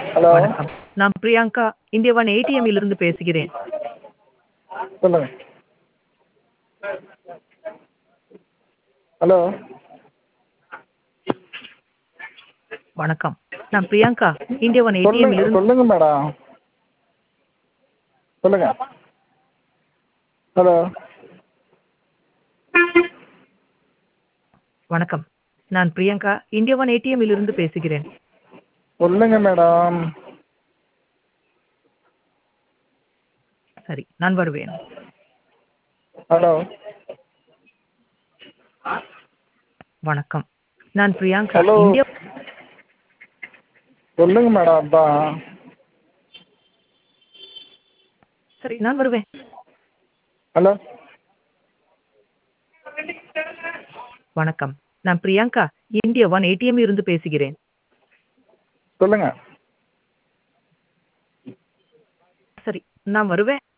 Hello வணக்கம் நான் Priyanka India one ஏடிஎம்மில் இருந்து பேசுகிறேன் சொல்லுங்க ஹலோ வணக்கம் நான் பிரியங்கா இந்தியா ஒன் ஏடிஎம்மில் சொல்லுங்க இருந்து சொல்லுங்க மேடம் சொல்லுங்க ஹலோ வணக்கம் நான் பிரியங்கா இந்தியா ஒன் ஏடிஎம்மில் இருந்து பேசுகிறேன் சொல்லுங்க மேடம் சரி நான் வருவேன் ஹலோ வணக்கம் நான் பிரியங்கா Hello. இந்தியா சொல்லுங்க மேடம் அதான் சரி நான் வருவேன் ஹலோ வணக்கம் நான் பிரியங்கா இந்தியா ஒன் ஏடிஎம்மில் இருந்து பேசுகிறேன் சொல்லுங்க சரி நான் வருவேன்